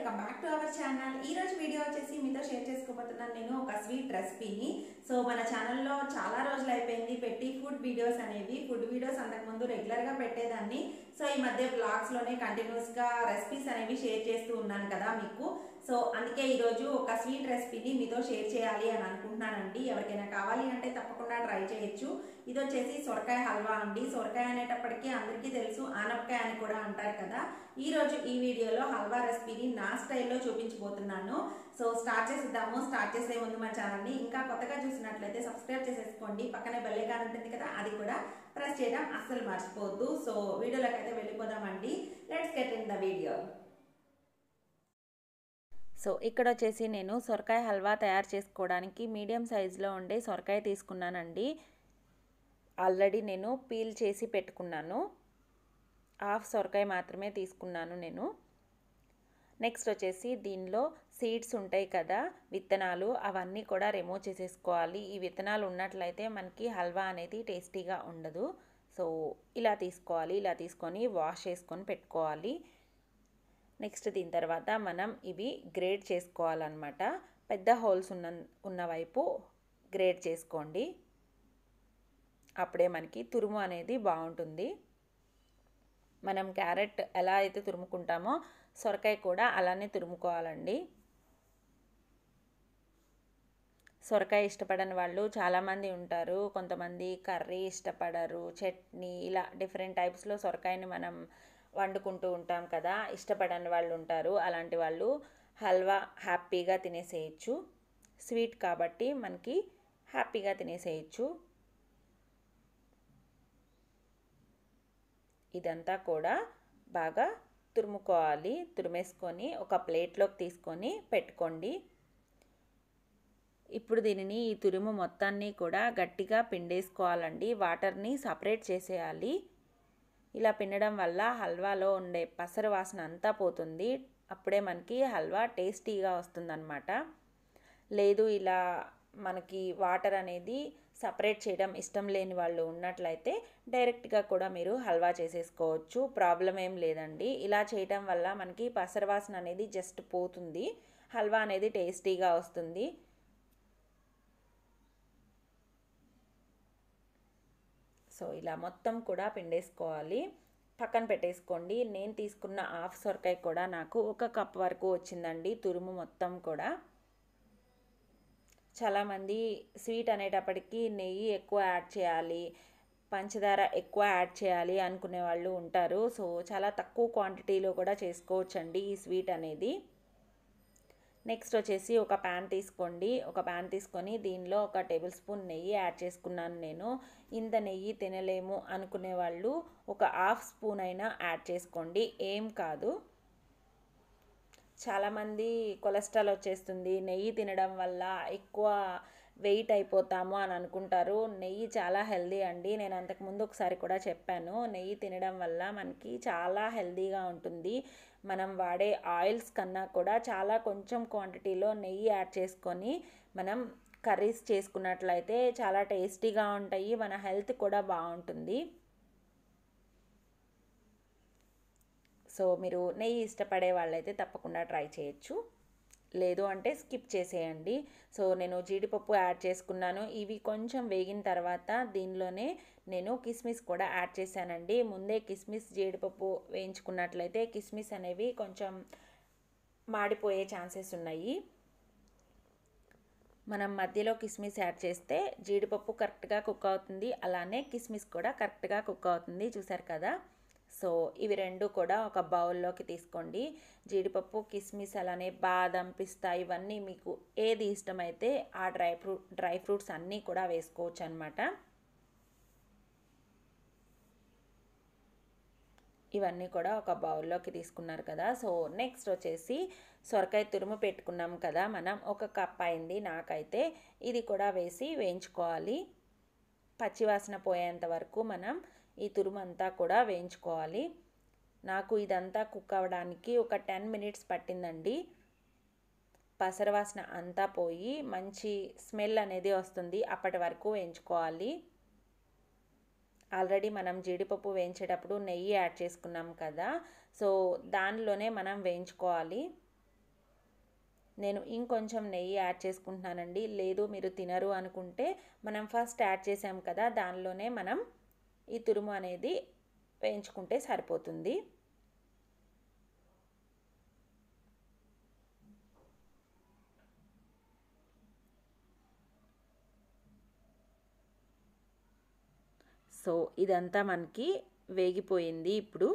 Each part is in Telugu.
welcome back to our channel ఈ రోజు వీడియో వచ్చేసి మీతో షేర్ చేసుకోబోతున్నాను నేను ఒక స్వీట్ రెసిపీని సో మన ఛానల్లో చాలా రోజులు అయిపోయింది పెట్టి ఫుడ్ వీడియోస్ అనేవి ఫుడ్ వీడియోస్ అంతకుముందు రెగ్యులర్గా పెట్టేదాన్ని సో ఈ మధ్య బ్లాగ్స్లోనే కంటిన్యూస్గా రెసిపీస్ అనేవి షేర్ చేస్తూ ఉన్నాను కదా మీకు సో అందుకే ఈరోజు ఒక స్వీట్ రెసిపీని మీతో షేర్ చేయాలి అని అనుకుంటున్నానండి ఎవరికైనా కావాలి అంటే తప్పకుండా ట్రై చేయొచ్చు ఇది వచ్చేసి సొరకాయ హల్వా అండి సొరకాయ అనేటప్పటికీ అందరికీ తెలుసు ఆనపకాయ అని కూడా అంటారు కదా ఈ రోజు ఈ వీడియోలో హల్వా రెసిపీని నా స్టైల్లో చూపించబోతున్నాను సో స్టార్ట్ చేసేద్దాము స్టార్ట్ చేసే ముందు మా ఛానల్ని ఇంకా కొత్తగా చూసినట్లయితే సబ్స్క్రైబ్ చేసేసుకోండి పక్కనే బెల్ ఐకాన్ ఉంటుంది కదా అది కూడా ప్రెస్ చేయడం అస్సలు మర్చిపోవద్దు సో వీడియోలోకి అయితే వెళ్ళిపోదామండి let's get in the video so ఇక్కడ వచ్చేసి నేను సొరకాయ హల్వా తయారు చేసుకోవడానికి మీడియం సైజులో ఉండే సొరకాయ తీసుకున్నానండి ఆల్రెడీ నేను పీల్ చేసి పెట్టుకున్నాను హాఫ్ సొరకాయ మాత్రమే తీసుకున్నాను నేను నెక్స్ట్ వచ్చేసి దీనిలో సీడ్స్ ఉంటాయి కదా విత్తనాలు అవన్నీ కూడా రిమూవ్ చేసేసుకోవాలి ఈ విత్తనాలు ఉన్నట్లయితే మనకి హల్వా అనేది టేస్టీగా ఉండదు సో ఇలా తీసుకోవాలి ఇలా తీసుకొని వాష్ చేసుకొని పెట్టుకోవాలి నెక్స్ట్ దీని తర్వాత మనం ఇవి గ్రేడ్ చేసుకోవాలన్నమాట పెద్ద హోల్స్ ఉన్న ఉన్న వైపు గ్రేడ్ చేసుకోండి అప్పుడే మనకి తురుము అనేది బాగుంటుంది మనం క్యారెట్ ఎలా అయితే తురుముకుంటామో సొరకాయ కూడా అలానే తురుముకోవాలండి సొరకాయ ఇష్టపడని వాళ్ళు చాలామంది ఉంటారు కొంతమంది కర్రీ ఇష్టపడరు చట్నీ ఇలా డిఫరెంట్ టైప్స్లో సొరకాయని మనం వండుకుంటూ ఉంటాం కదా ఇష్టపడని వాళ్ళు ఉంటారు అలాంటి వాళ్ళు హల్వా హ్యాపీగా తినేసేయచ్చు స్వీట్ కాబట్టి మనకి హ్యాపీగా తినేసేయచ్చు ఇదంతా కూడా బాగా తురుముకోవాలి తురిమేసుకొని ఒక ప్లేట్లోకి తీసుకొని పెట్టుకోండి ఇప్పుడు దీనిని ఈ తురుము మొత్తాన్ని కూడా గట్టిగా పిండేసుకోవాలండి వాటర్ని సపరేట్ చేసేయాలి ఇలా పిండడం వల్ల హల్వాలో ఉండే పసరు వాసన అంతా పోతుంది అప్పుడే మనకి హల్వా టేస్టీగా వస్తుందన్నమాట లేదు ఇలా మనకి వాటర్ అనేది సపరేట్ చేయడం ఇష్టం లేని వాళ్ళు ఉన్నట్లయితే డైరెక్ట్గా కూడా మీరు హల్వా చేసేసుకోవచ్చు ప్రాబ్లం ఏం లేదండి ఇలా చేయటం వల్ల మనకి పసరు వాసన అనేది జస్ట్ పోతుంది హల్వా అనేది టేస్టీగా వస్తుంది సో ఇలా మొత్తం కూడా పిండేసుకోవాలి పక్కన పెట్టేసుకోండి నేను తీసుకున్న హాఫ్ సొరకాయ కూడా నాకు ఒక కప్ వరకు వచ్చిందండి తురుము మొత్తం కూడా చాలామంది స్వీట్ అనేటప్పటికీ నెయ్యి ఎక్కువ యాడ్ చేయాలి పంచదార ఎక్కువ యాడ్ చేయాలి అనుకునే వాళ్ళు ఉంటారు సో చాలా తక్కువ క్వాంటిటీలో కూడా చేసుకోవచ్చండి ఈ స్వీట్ అనేది నెక్స్ట్ వచ్చేసి ఒక ప్యాన్ తీసుకోండి ఒక ప్యాన్ తీసుకొని దీనిలో ఒక టేబుల్ స్పూన్ నెయ్యి యాడ్ చేసుకున్నాను నేను ఇంత నెయ్యి తినలేము అనుకునే వాళ్ళు ఒక హాఫ్ స్పూన్ అయినా యాడ్ చేసుకోండి ఏం కాదు చాలామంది కొలెస్ట్రాల్ వచ్చేస్తుంది నెయ్యి తినడం వల్ల ఎక్కువ వెయిట్ అయిపోతాము అని అనుకుంటారు నెయ్యి చాలా హెల్దీ అండి నేను అంతకుముందు ఒకసారి కూడా చెప్పాను నెయ్యి తినడం వల్ల మనకి చాలా హెల్దీగా ఉంటుంది మనం వాడే ఆయిల్స్ కన్నా కూడా చాలా కొంచెం క్వాంటిటీలో నెయ్యి యాడ్ చేసుకొని మనం కర్రీస్ చేసుకున్నట్లయితే చాలా టేస్టీగా ఉంటాయి మన హెల్త్ కూడా బాగుంటుంది సో మీరు నెయ్యి ఇష్టపడే వాళ్ళైతే తప్పకుండా ట్రై చేయొచ్చు లేదు అంటే స్కిప్ చేసేయండి సో నేను జీడిపప్పు యాడ్ చేసుకున్నాను ఇవి కొంచెం వేగిన తర్వాత దీనిలోనే నేను కిస్మిస్ కూడా యాడ్ చేశానండి ముందే కిస్మిస్ జీడిపప్పు వేయించుకున్నట్లయితే కిస్మిస్ అనేవి కొంచెం మాడిపోయే ఛాన్సెస్ ఉన్నాయి మనం మధ్యలో కిస్మిస్ యాడ్ చేస్తే జీడిపప్పు కరెక్ట్గా కుక్ అవుతుంది అలానే కిస్మిస్ కూడా కరెక్ట్గా కుక్ అవుతుంది చూసారు కదా సో ఇవి రెండు కూడా ఒక బౌల్లోకి తీసుకోండి జీడిపప్పు కిస్మిస్ అలానే బాదం పిస్తా ఇవన్నీ మీకు ఏది ఇష్టమైతే ఆ డ్రై ఫ్రూట్ డ్రై ఫ్రూట్స్ అన్నీ కూడా వేసుకోవచ్చు అనమాట ఇవన్నీ కూడా ఒక బౌల్లోకి తీసుకున్నారు కదా సో నెక్స్ట్ వచ్చేసి సొరకాయ తురుము పెట్టుకున్నాం కదా మనం ఒక కప్ అయింది నాకైతే ఇది కూడా వేసి వేయించుకోవాలి పచ్చివాసన పోయేంత వరకు మనం ఈ తురుము అంతా కూడా వేయించుకోవాలి నాకు ఇదంతా కుక్ అవ్వడానికి ఒక టెన్ మినిట్స్ పట్టిందండి పసరవాసన అంతా పోయి మంచి స్మెల్ అనేది వస్తుంది అప్పటి వరకు వేయించుకోవాలి ఆల్రెడీ మనం జీడిపప్పు వేయించేటప్పుడు నెయ్యి యాడ్ చేసుకున్నాం కదా సో దానిలోనే మనం వేయించుకోవాలి నేను ఇంకొంచెం నెయ్యి యాడ్ చేసుకుంటున్నానండి లేదు మీరు తినరు అనుకుంటే మనం ఫస్ట్ యాడ్ చేసాం కదా దానిలోనే మనం ఈ తురుము అనేది వేయించుకుంటే సరిపోతుంది సో ఇదంతా మనకి వేగిపోయింది ఇప్పుడు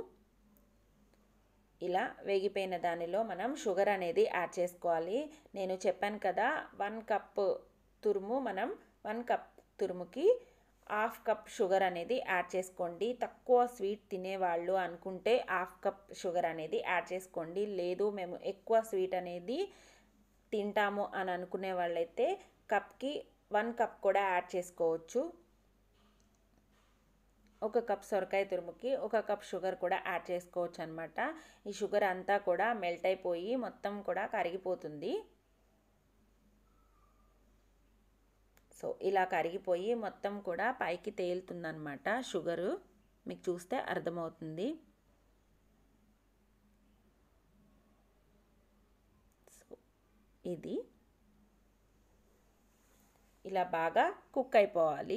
ఇలా వేగిపోయిన దానిలో మనం షుగర్ అనేది యాడ్ చేసుకోవాలి నేను చెప్పాను కదా వన్ కప్ తురుము మనం వన్ కప్ తురుముకి హాఫ్ కప్ షుగర్ అనేది యాడ్ చేసుకోండి తక్కువ స్వీట్ తినేవాళ్ళు అనుకుంటే హాఫ్ కప్ షుగర్ అనేది యాడ్ చేసుకోండి లేదు మేము ఎక్కువ స్వీట్ అనేది తింటాము అని అనుకునే వాళ్ళైతే కప్కి వన్ కప్ కూడా యాడ్ చేసుకోవచ్చు ఒక కప్ సొరకాయ తురుముకి ఒక కప్ షుగర్ కూడా యాడ్ చేసుకోవచ్చు అనమాట ఈ షుగర్ అంతా కూడా మెల్ట్ అయిపోయి మొత్తం కూడా కరిగిపోతుంది సో ఇలా కరిగిపోయి మొత్తం కూడా పైకి తేలుతుందనమాట షుగరు మీకు చూస్తే అర్థమవుతుంది సో ఇది ఇలా బాగా కుక్ అయిపోవాలి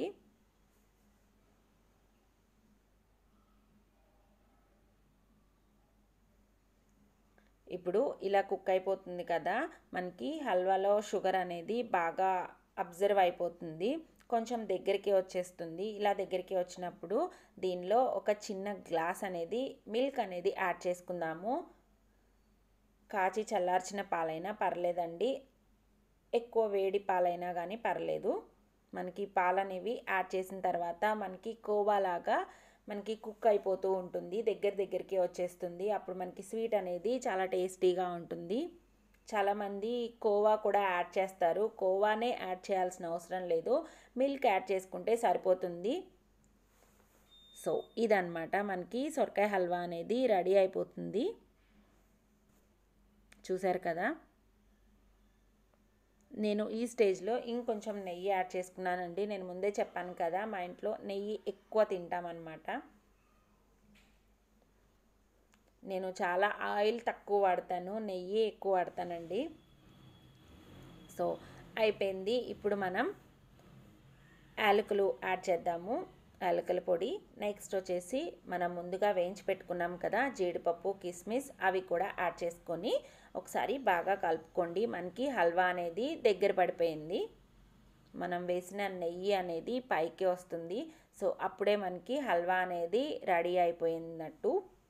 ఇప్పుడు ఇలా కుక్ అయిపోతుంది కదా మనకి హల్వాలో షుగర్ అనేది బాగా అబ్జర్వ్ అయిపోతుంది కొంచెం దగ్గరికి వచ్చేస్తుంది ఇలా దగ్గరికి వచ్చినప్పుడు దీనిలో ఒక చిన్న గ్లాస్ అనేది మిల్క్ అనేది యాడ్ చేసుకుందాము కాచి చల్లార్చిన పాలైనా పర్లేదండి ఎక్కువ వేడి పాలైనా కానీ పర్లేదు మనకి పాలు అనేవి యాడ్ చేసిన తర్వాత మనకి కోవాలాగా మనకి కుక్ అయిపోతూ ఉంటుంది దగ్గర దగ్గరికి వచ్చేస్తుంది అప్పుడు మనకి స్వీట్ అనేది చాలా టేస్టీగా ఉంటుంది చాలామంది కోవా కూడా యాడ్ చేస్తారు కోవానే యాడ్ చేయాల్సిన అవసరం లేదు మిల్క్ యాడ్ చేసుకుంటే సరిపోతుంది సో ఇదన్నమాట మనకి సొరకాయ హల్వా అనేది రెడీ అయిపోతుంది చూసారు కదా నేను ఈ స్టేజ్లో ఇంకొంచెం నెయ్యి యాడ్ చేసుకున్నానండి నేను ముందే చెప్పాను కదా మా ఇంట్లో నెయ్యి ఎక్కువ తింటామన్నమాట నేను చాలా ఆయిల్ తక్కువ వాడతాను నెయ్యి ఎక్కువ వాడతానండి సో అయిపోయింది ఇప్పుడు మనం యాలకులు యాడ్ చేద్దాము యాలకుల పొడి నెక్స్ట్ వచ్చేసి మనం ముందుగా వేయించి పెట్టుకున్నాం కదా జీడిపప్పు కిస్మిస్ అవి కూడా యాడ్ చేసుకొని ఒకసారి బాగా కలుపుకోండి మనకి హల్వా అనేది దగ్గర పడిపోయింది మనం వేసిన నెయ్యి అనేది పైకి వస్తుంది సో అప్పుడే మనకి హల్వా అనేది రెడీ అయిపోయినట్టు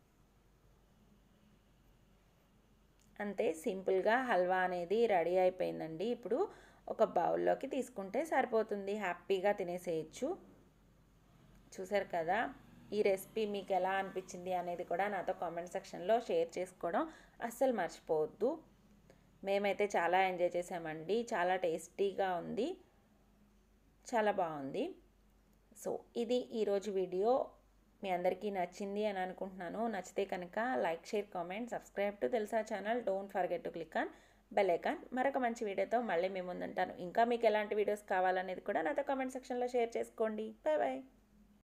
అంతే సింపుల్గా హల్వా అనేది రెడీ అయిపోయిందండి ఇప్పుడు ఒక బౌల్లోకి తీసుకుంటే సరిపోతుంది హ్యాపీగా తినేసేయచ్చు చూసారు కదా ఈ రెసిపీ మీకు ఎలా అనిపించింది అనేది కూడా నాతో కామెంట్ సెక్షన్లో షేర్ చేసుకోవడం అస్సలు మర్చిపోవద్దు మేమైతే చాలా ఎంజాయ్ చేసామండి చాలా టేస్టీగా ఉంది చాలా బాగుంది సో ఇది ఈరోజు వీడియో మీ అందరికీ నచ్చింది అని అనుకుంటున్నాను నచ్చితే కనుక like share comment subscribe to తెలుసా channel don't forget to click on bell icon మరొక మంచి వీడియోతో మళ్ళీ మేము ముందుంటాను ఇంకా మీకు ఎలాంటి వీడియోస్ కావాలనేది కూడా నాతో కామెంట్ సెక్షన్లో షేర్ చేసుకోండి బాయ్ బాయ్